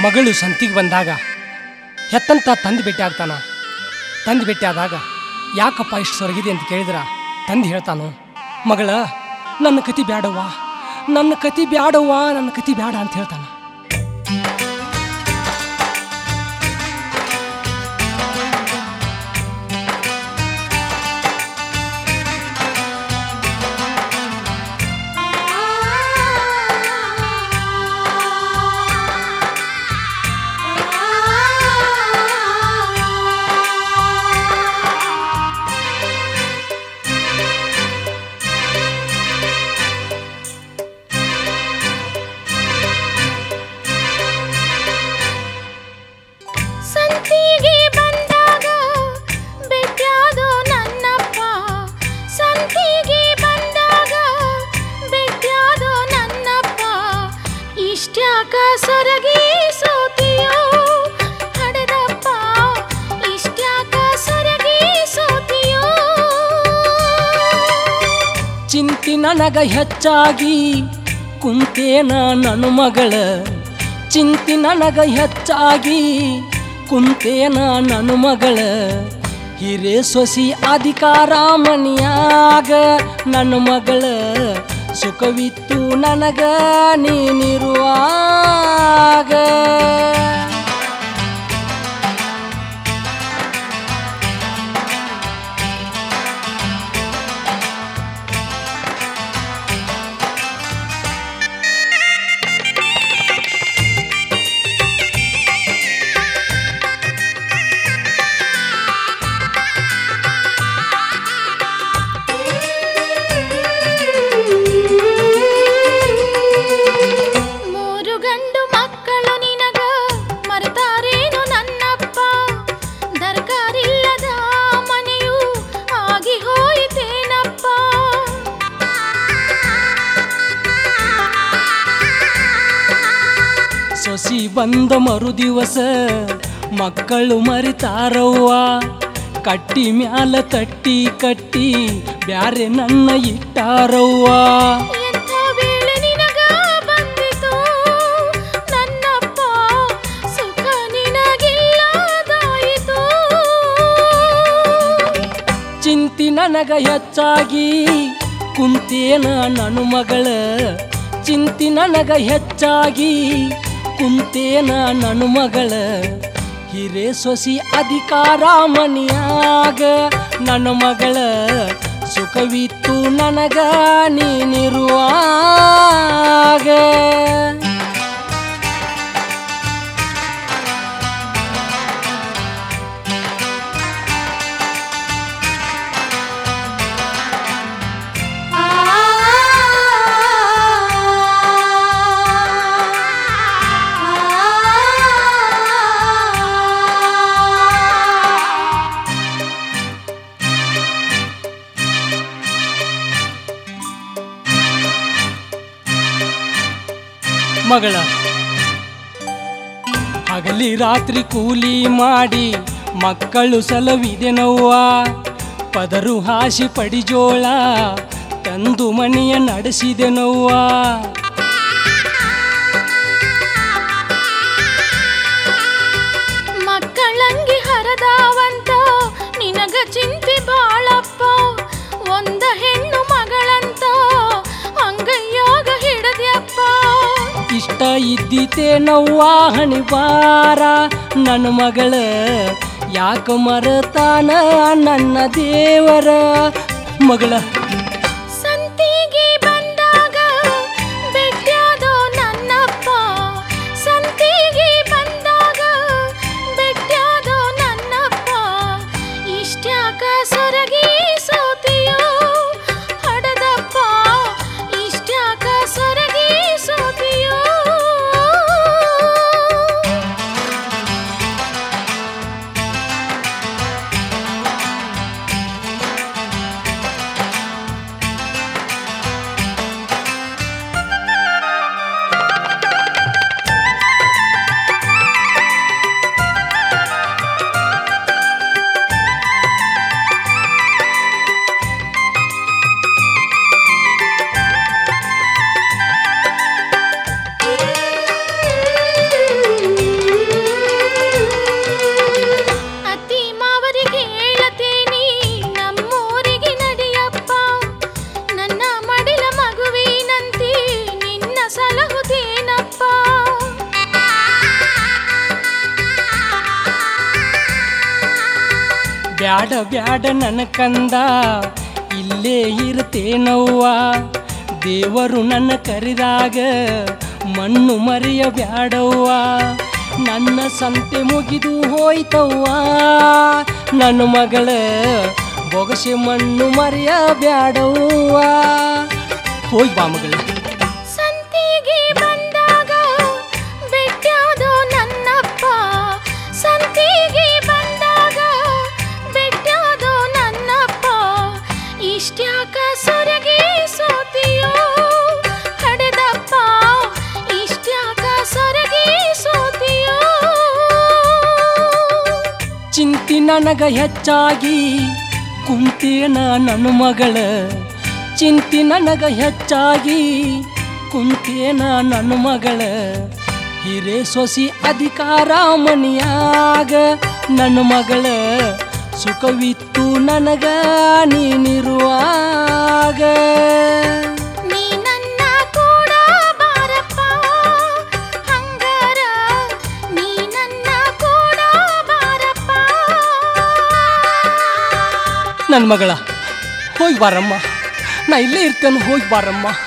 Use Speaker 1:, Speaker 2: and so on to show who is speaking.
Speaker 1: ಮಗಳು ಸಂತಿಗೆ ಬಂದಾಗ ಹೆತ್ತಂತ ತಂದು ಭೇಟಿ ಆಗ್ತಾನ ತಂದು ಭೇಟಿ ಆದಾಗ ಯಾಕಪ್ಪ ಇಷ್ಟು ಸೊರಗಿದೆ ಅಂತ ಕೇಳಿದ್ರ ತಂದು ಹೇಳ್ತಾನು ಮಗಳ ನನ್ನ ಕತಿ ಬ್ಯಾಡವ್ವ ನನ್ನ ಕತಿ ಬ್ಯಾಡವ್ವ ನನ್ನ ಕತಿ ಬ್ಯಾಡ ಅಂತ ಹೇಳ್ತಾನ
Speaker 2: ಸಂತಿಗೆ ಬಂದಾಗ ಬೆಟ್ಟಾದೋ ನನ್ನಪ್ಪ ಸಂತಿಗೆ ಬಂದಾಗ ಬೆಟ್ಟಾದೋ ನನ್ನಪ್ಪ ಇಷ್ಟ್ಯಾಕ ಸೊರಗಿ ಸೋತಿಯೋ ಹಡೆದಪ್ಪ ಇಷ್ಟ್ಯಾಕ ಸೊರಗಿ ಸೋತಿಯೋ
Speaker 1: ಚಿಂತಿ ನನಗ ಹೆಚ್ಚಾಗಿ ಕುಂತೇನ ನನ್ನ ಮಗಳ ಚಿಂತಿ ನನಗ ಹೆಚ್ಚಾಗಿ ಕುಂತೇನ ನನ್ನ ಮಗಳ ಹಿರೇ ಸೊಸಿ ಅಧಿಕಾರ ಮನಿಯಾಗ ನನ್ನ ಮಗಳ ಸುಖವಿತ್ತು ನನಗ ನೀನಿರುವಾಗ
Speaker 2: ಮೂರು ಗಂಡು ಮಕ್ಕಳು ನಿನಗ ಮರೆತಾರೇನು ನನ್ನಪ್ಪ ದರ್ಕಾರಿಲ್ಲದ ಮನೆಯು ಆಗಿ ಹೋಯಿತೇನಪ್ಪ
Speaker 1: ಸೊಸಿ ಬಂದ ಮರು ದಿವಸ ಮಕ್ಕಳು ಮರಿತಾರವ್ವ ಕಟ್ಟಿ ಮ್ಯಾಲ ತಟ್ಟಿ ಕಟ್ಟಿ ಬ್ಯಾರೆ ನನ್ನ ಇಟ್ಟಾರವ್ವ
Speaker 2: ಎಂಥ ವೇಳೆ ನಿನಗ ಬಂದಿತು ನನ್ನಪ್ಪ ಸುಖ ನಿನಗಿಲ್ಲದಾಯಿತು
Speaker 1: ಚಿಂತಿ ನನಗ ಹೆಚ್ಚಾಗಿ ಕುಂತೇನ ನನ್ನ ಮಗಳ ಚಿಂತಿ ನನಗ ಹೆಚ್ಚಾಗಿ ಕುಂತೇನ ನನ್ನ ಮಗಳ ಹಿರೇ ಸೊಸಿ ಅಧಿಕಾರ ಮನಿಯಾಗ ನನ್ನ ಮಗಳ ಸುಖವಿತ್ತು ನನಗ ನೀನಿರುವಾಗ ಮಗಳ ಹಗಲಿ ರಾತ್ರಿ ಕೂಲಿ ಮಾಡಿ ಮಕ್ಕಳು ಸಲವಿದೆನವ್ವ ಪದರು ಹಾಸಿ ಪಡಿಜೋಳ ತಂದು ಮನೆಯ ನಡೆಸಿದೆನವ್ವ
Speaker 2: ಮಕ್ಕಳಂಗಿ ಹರದಾವಂತ ನಿನಗ ಚಿಂತೆ ಬಾಳಪ್ಪ ಒಂದ ಹೆಣ್ಣು ಮಗಳಂತ ಅಂಗೈಯಾಗ ಹಿಡದ್ಯಪ್ಪ
Speaker 1: ಇಷ್ಟ ಇದ್ದಿತೇನವ್ವ ಹಣಿಬಾರ ನನ್ನ ಮಗಳ ಯಾಕ ಮರತಾನ ನನ್ನ ದೇವರ ಮಗಳ
Speaker 2: ಸಂತಿಗೆ ಬಂದಾಗ ಬೆಟ್ಟಾದೋ ನನ್ನಪ್ಪ ಸಂತಿಗೆ ಬಂದಾಗ ಬೆಟ್ಟಾದೋ ನನ್ನಪ್ಪ ಇಷ್ಟ್ಯಾಕ ಸೊರಗಿ ಸೋತಿಯೋ ಹಡದಪ್ಪ ಇಷ್ಟ್ಯಾಕ ಸೊರಗಿ ಸೋತಿಯೋ
Speaker 1: ಬ್ಯಾಡ ಬ್ಯಾಡ ನನ್ನ ಕಂದ ಇಲ್ಲೇ ಇರ್ತೇನವ್ವ ದೇವರು ನನ್ನ ಕರೆದಾಗ ಮಣ್ಣು ಮರೆಯ ಬ್ಯಾಡವ್ವ ನನ್ನ ಸಂತೆ ಮುಗಿದು ಹೋಯ್ತವ್ವ ನನ್ನ ಮಗಳ ಬೊಗಸೆ ಮಣ್ಣು ಮರೆಯ ಬ್ಯಾಡವ್ವ ಹೋಯ್ ಬಾ ಮಗಳ
Speaker 2: ಸಂತಿಗೆ ಬಂದಾಗ ಬೆಟ್ಟಾದೋ ನನ್ನಪ್ಪ ಸಂತಿಗೆ ಬಂದಾಗ ಬೆಟ್ಟಾದೋ ನನ್ನಪ್ಪ ಇಷ್ಟ್ಯಾಕ ಸೊರಗಿ ಸೋತಿಯೋ ಹಡೆದಪ್ಪ ಇಷ್ಟ್ಯಾಕ ಸೊರಗಿ ಸೋತಿಯೋ
Speaker 1: ಚಿಂತಿ ನನಗ ಹೆಚ್ಚಾಗಿ ಕುಂತೇನ ನನ್ನ ಮಗಳ ಚಿಂತಿ ನನಗ ಹೆಚ್ಚಾಗಿ ಕುಂತೇನ ನನ್ನ ಮಗಳ ಹಿರೇ ಸೊಸಿ ಅಧಿಕಾರ ಮನಿಯಾಗ ನನ್ನ ಮಗಳ ಸುಖವಿತ್ತು ನನಗ ನೀನಿರುವಾಗ
Speaker 2: ನೀ ನನ್ನ ಕೂಡ ಬಾರಪ್ಪ ಹಂಗಾರ ನೀ ನನ್ನ ಕೂಡ ಬಾರಪ್ಪ
Speaker 1: ನನ್ನ ಮಗಳ ಹೋಗಿ ಬಾರಮ್ಮ ನಾ ಇಲ್ಲೇ ಇರ್ತೇನೆ ಹೋಗಿ ಬಾರಮ್ಮ